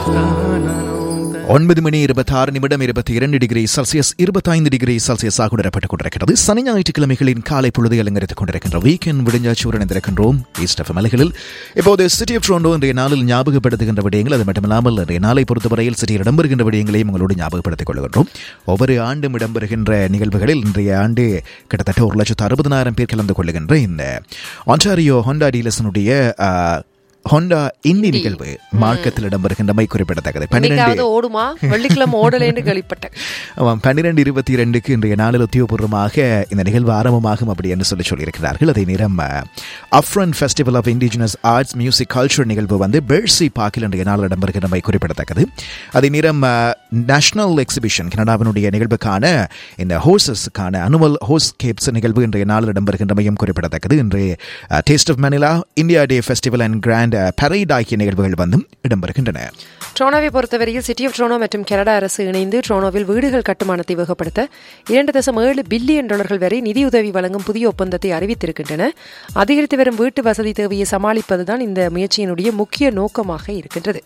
ஒன்பது மணி இருபத்தாறு நிமிடம் இருபத்தி இரண்டு டிகிரி செல்சியஸ் இருபத்தைந்து டிகிரி செல்சியஸாக உணரப்பட்டுக் கொண்டிருக்கிறது சனி ஞாயிற்றுக்கிழமைகளின் காலை பொழுது அலங்கரித்துக் கொண்டிருக்கின்ற வீக்கெண்ட் விடுஞ்சாச்சு இணைந்திருக்கின்றோம் ஈஸ்ட் எஃப் மலைகளில் இப்போது சிட்டி ஆஃப் ட்ரோண்டோ இன்றைய நாளில் ஞாபகப்படுத்துகின்ற விடயங்கள் அது மட்டுமில்லாமல் இன்றைய நாளை பொறுத்தவரையில் சிட்டியில் இடம்பெறுகின்ற விடயங்களையும் உங்களோடு ஞாபகப்படுத்திக் கொள்கின்றோம் ஒவ்வொரு ஆண்டும் இடம்பெறுகின்ற நிகழ்வுகளில் இன்றைய ஆண்டு கிட்டத்தட்ட ஒரு லட்சத்து அறுபதனாயிரம் பேர் கலந்து கொள்ளுகின்ற இந்த ஆன்டாரியோ ஹோண்டா டீலர்ஸனுடைய ஹோண்டா இந்தி நிகழ்வு மார்க்கத்தில் இடம்பெறுகின்றமை குறிப்பிடத்தக்கது பன்னிரண்டு இன்னைக்காவது ஓடுமா வெள்ளிக்கிழமை ஓடலேன்னு கேள்விப்பட்டேன் ஆமாம் பன்னிரெண்டு இருபத்தி இரண்டுக்கு இன்றைய நாளில் உத்தியோகபூர்வமாக இந்த நிகழ்வு ஆரம்பமாகும் அப்படி என்று சொல்லி சொல்லியிருக்கிறார்கள் அதே நேரம் அஃப்ரன் festival of indigenous arts music culture நிகழ்வு வந்து பெர்சி பார்க்கில் இன்றைய நாளில் இடம்பெறுகின்றமை குறிப்பிடத்தக்கது அதே நேரம் நேஷனல் எக்ஸிபிஷன் கனடாவினுடைய நிகழ்வுக்கான இந்த ஹோர்சஸுக்கான அனுவல் ஹோஸ் கேப்ஸ் நிகழ்வு இன்றைய நாளில் இடம்பெறுகின்றமையும் குறிப்பிடத்தக்கது இன்றைய taste of Manila India day festival and grand parade ஆகிய நிகழ்வுகள் வந்து இடம்பெறுகின்றன ட்ரோனோவை பொறுத்தவரையில் சிட்டி ஆஃப் ட்ரோனோ மற்றும் கனடா அரசு இணைந்து ட்ரோனோவில் வீடுகள் கட்டுமானத்தை வேகப்படுத்த இரண்டு தசம் ஏழு பில்லியன் டாலர்கள் வரை நிதியுதவி வழங்கும் புதிய ஒப்பந்தத்தை அறிவித்திருக்கின்றன அதிகரித்து வரும் வீட்டு வசதி தேவையை சமாளிப்பதுதான் இந்த முயற்சியினுடைய முக்கிய நோக்கமாக இருக்கின்றது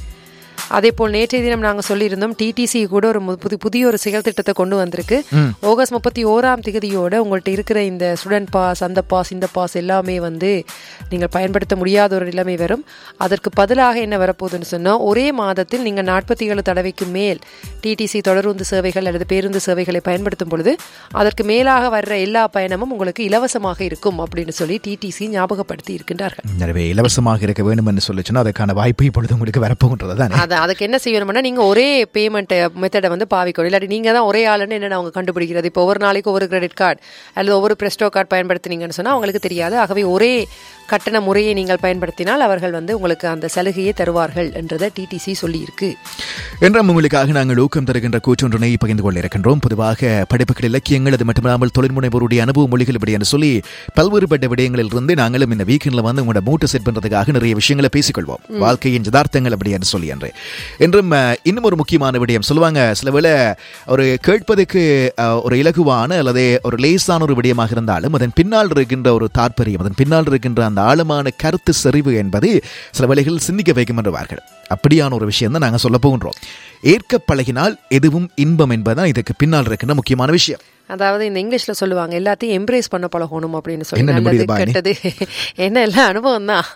அதேபோல் நேற்றைய தினம் நாங்கள் சொல்லியிருந்தோம் டிடிசி கூட ஒரு மு- புது புதிய ஒரு செயல் திட்டத்தை கொண்டு வந்திருக்கு ஆகஸ்ட் முப்பத்தி ஓராம் திகதியோட உங்கள்கிட்ட இருக்கிற இந்த ஸ்டூடெண்ட் பாஸ் அந்த பாஸ் இந்த பாஸ் எல்லாமே வந்து நீங்கள் பயன்படுத்த முடியாத ஒரு நிலைமை வரும் அதற்கு பதிலாக என்ன வரப்போகுதுன்னு சொன்னால் ஒரே மாதத்தில் நீங்கள் நாற்பத்தி ஏழு தடவைக்கு மேல் டிடிசி தொடருந்து சேவைகள் அல்லது பேருந்து சேவைகளை பயன்படுத்தும் பொழுது அதற்கு மேலாக வர்ற எல்லா பயணமும் உங்களுக்கு இலவசமாக இருக்கும் அப்படின்னு சொல்லி டிடிசி ஞாபகப்படுத்தி இருக்கின்றார்கள் எனவே இலவசமாக இருக்க வேண்டும் என்று சொல்லிச்சுன்னா அதுக்கான வாய்ப்பு இப்பொழுது உங்களுக்கு வரப்போகின்றது தானே அது அதுக்கு என்ன செய்யணும்னா நீங்க ஒரே பேமெண்ட் மெத்தடை வந்து பாவிக்கணும் இல்லாட்டி நீங்க தான் ஒரே ஆளுன்னு என்ன அவங்க கண்டுபிடிக்கிறது இப்போ ஒவ்வொரு நாளைக்கு ஒவ்வொரு கிரெடிட் கார்டு அல்லது ஒவ்வொரு பிரஸ்டோ கார்டு பயன்படுத்தினீங்கன்னு சொன்னா அவங்களுக்கு தெரியாது ஆகவே ஒரே கட்டண முறையை நீங்கள் பயன்படுத்தினால் அவர்கள் வந்து உங்களுக்கு அந்த சலுகையை தருவார்கள் என்றதை டிடிசி சொல்லியிருக்கு என்றும் உங்களுக்காக நாங்கள் ஊக்கம் தருகின்ற கூற்றொன்றினை பகிர்ந்து கொள்ள இருக்கின்றோம் பொதுவாக படிப்புகள் இலக்கியங்கள் அது மட்டுமில்லாமல் தொழில்முனைவோருடைய அனுபவ மொழிகள் இப்படி என்று சொல்லி பல்வேறுபட்ட விடயங்களில் இருந்து நாங்களும் இந்த வீக்கெண்ட்ல வந்து உங்களோட மூட்டை செட் பண்றதுக்காக நிறைய விஷயங்களை பேசிக்கொள்வோம் வாழ்க்கையின் யதார்த்தங்கள் அப்படி என்று சொல்லி என்று என்றும் அஹ், இன்னும் ஒரு முக்கியமான விடயம் சொல்லுவாங்க சில வேளை ஒரு கேட்பதற்கு அஹ், ஒரு இலகுவான அல்லது ஒரு லேசான ஒரு விடயமாக இருந்தாலும் அதன் பின்னால் இருக்கின்ற ஒரு தாற்பயம் அதன் பின்னால் இருக்கின்ற அந்த ஆழமான கருத்து செறிவு என்பது சில வேளைகளில் சிந்திக்க வைக்கும் என்றுவார்கள் அப்படியான ஒரு விஷயம் தான் நாங்கள் சொல்ல போகின்றோம் ஏற்க பழகினால் எதுவும் இன்பம் என்பதுதான் இதுக்கு பின்னால் இருக்கின்ற முக்கியமான விஷயம் அதாவது இந்த இங்கிலீஷ்ல சொல்லுவாங்க எல்லாத்தையும் எம்ப்ரேஸ் பண்ண பழகணும் அப்படின்னு சொல்லி என்ன நல்லது முடியுது பாணி? கெட்டது என்ன எல்லாம் அனுபவம் தான்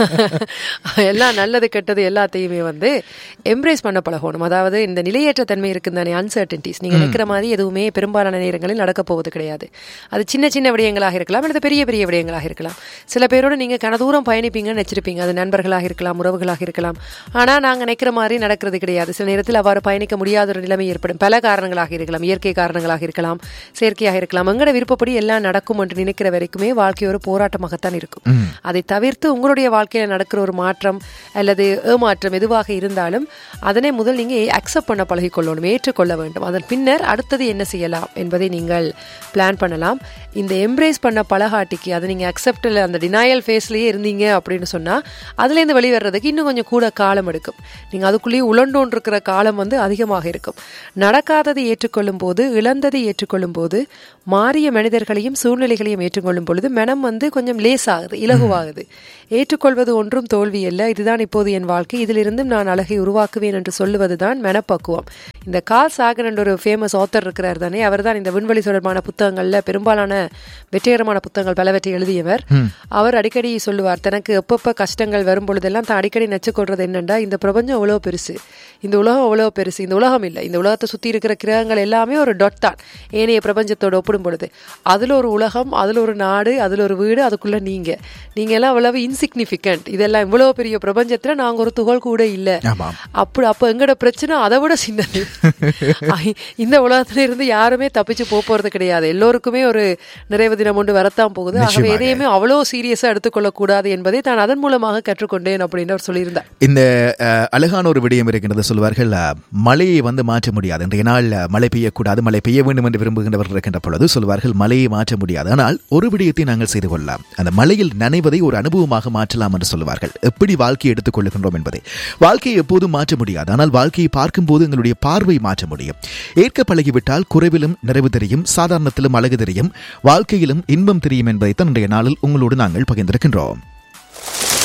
எல்லாம் நல்லது கெட்டது எல்லாத்தையுமே வந்து எம்ப்ரேஸ் பண்ண பழகணும் அதாவது இந்த நிலையற்ற தன்மை இருக்குது தானே அன்சர்டன்டிஸ் நீங்க நினைக்கிற மாதிரி எதுவுமே பெரும்பாலான நேரங்களில் நடக்க போவது கிடையாது அது சின்ன சின்ன விடயங்களாக இருக்கலாம் அல்லது பெரிய பெரிய விடயங்களாக இருக்கலாம் சில பேரோட நீங்க கனதூரம் பயணிப்பீங்கன்னு நினைச்சிருப்பீங்க அது நண்பர்களாக இருக்கலாம் உறவுகளாக இருக்கலாம் ஆனா நாங்க நினைக்கிற மாதிரி நடக்கிறது கிடையாது சில நேரத்தில் அவ்வாறு பயணிக்க முடியாத ஒரு நிலைமை ஏற்படும் பல காரணங்களாக இருக்கலாம் இயற்கை காரணங்களாக இருக்கலாம் செயற்கையாக இருக்கலாம் எங்கட விருப்பப்படி எல்லாம் நடக்கும் என்று நினைக்கிற வரைக்குமே வாழ்க்கை ஒரு போராட்டமாகத்தான் இருக்கும் அதை தவிர்த்து உங்களுடைய வாழ்க்கையில நடக்கிற ஒரு மாற்றம் அல்லது ஏமாற்றம் எதுவாக இருந்தாலும் அதனை முதல் நீங்க அக்செப்ட் பண்ண பழகிக்கொள்ளணும் ஏற்றுக்கொள்ள வேண்டும் அதன் பின்னர் அடுத்தது என்ன செய்யலாம் என்பதை நீங்கள் பிளான் பண்ணலாம் இந்த எம்ப்ரேஸ் பண்ண பழகாட்டிக்கு அதை நீங்க அக்செப்டில் அந்த டினாயல் ஃபேஸ்லயே இருந்தீங்க அப்படின்னு சொன்னா அதுலேருந்து வெளிவர்றதுக்கு இன்னும் கொஞ்சம் கூட காலம் எடுக்கும் நீங்க அதுக்குள்ளேயே உழண்டோன் இருக்கிற காலம் வந்து அதிகமாக இருக்கும் நடக்காததை ஏற்றுக்கொள்ளும் போது இழந்ததை ஏற்றுக்கொள்ளும் போது மாறிய மனிதர்களையும் சூழ்நிலைகளையும் ஏற்றுக்கொள்ளும் பொழுது மனம் வந்து கொஞ்சம் லேசாகுது இலகுவாகுது ஏற்றுக்கொள்வது ஒன்றும் தோல்வி அல்ல இதுதான் இப்போது என் வாழ்க்கை இதிலிருந்தும் நான் அழகை உருவாக்குவேன் என்று சொல்லுவதுதான் மனப்பக்குவம் இந்த கால் சாகர் என்ற ஒரு ஃபேமஸ் ஆத்தர் இருக்கிறார் தானே அவர் தான் இந்த விண்வெளி தொடர்பான புத்தகங்கள்ல பெரும்பாலான வெற்றிகரமான புத்தகங்கள் பலவற்றை எழுதியவர் அவர் அடிக்கடி சொல்லுவார் தனக்கு எப்பப்ப கஷ்டங்கள் வரும் பொழுதெல்லாம் தான் அடிக்கடி நச்சுக்கொள்றது என்னண்டா இந்த பிரபஞ்சம் எவ்வளோ பெருசு இந்த உலகம் எவ்வளோ பெருசு இந்த உலகம் இல்லை இந்த உலகத்தை சுற்றி இருக்கிற கிரகங்கள் எல்லாமே ஒரு டொட் தான் ஏனைய பிரபஞ்சத்தோட ஒப்பிடும் பொழுது அதில் ஒரு உலகம் அதில் ஒரு நாடு அதில் ஒரு வீடு அதுக்குள்ள நீங்க நீங்க எல்லாம் அவ்வளவு இன்சிக்னிஃபிகண்ட் இதெல்லாம் இவ்வளவு பெரிய பிரபஞ்சத்துல நாங்க ஒரு துகள் கூட இல்லை ஆமாம் அப்படி அப்ப எங்கட பிரச்சனை அதை விட சின்னது ஐ- இந்த உலகத்துல இருந்து யாருமே தப்பிச்சு போக போறது கிடையாது எல்லோருக்குமே ஒரு நிறைவு தினம் ஒன்று வரத்தான் போகுது ஆகவே நிச்சயமாக. எதையுமே அவ்வளோ சீரியஸா எடுத்துக்கொள்ள கூடாது என்பதை தான் அதன் மூலமாக கற்றுக்கொண்டேன் அப்படின்னு அவர் சொல்லியிருந்தார் இந்த அஹ், அழகான ஒரு விடயம் இருக்கின்றது சொல்வார்கள் அஹ், மழையை வந்து மாற்ற முடியாது இன்றைய நாள் அஹ், மழை பெய்யக்கூடாது மழை பெய்ய வேண்டும் என்று விரும்புகின்றவர்கள் இருக்கின்ற பொழுது சொல்வார்கள் மழையை மாற்ற முடியாது ஆனால் ஒரு விடயத்தை நாங்கள் செய்து கொள்ளலாம் அந்த மழையில் நனைவதை ஒரு அனுபவமாக மாற்றலாம் என்று சொல்லுவார்கள் எப்படி வாழ்க்கையை எடுத்துக் கொள்ளுகின்றோம் என்பதை வாழ்க்கையை எப்போதும் மாற்ற முடியாது ஆனால் வாழ்க்கையை பார்க்கும்போது எங்களுடைய பார்வை மாற்ற முடியும் ஏற்க பழகிவிட்டால் குறைவிலும் நிறைவு தெரியும் சாதாரணத்திலும் அழகு தெரியும் வாழ்க்கையிலும் இன்பம் தெரியும் என்பதைத்தான் இன்றைய நாளில் உங்களோடு நாங்கள் பகிர்ந்திருக்கின்றோம்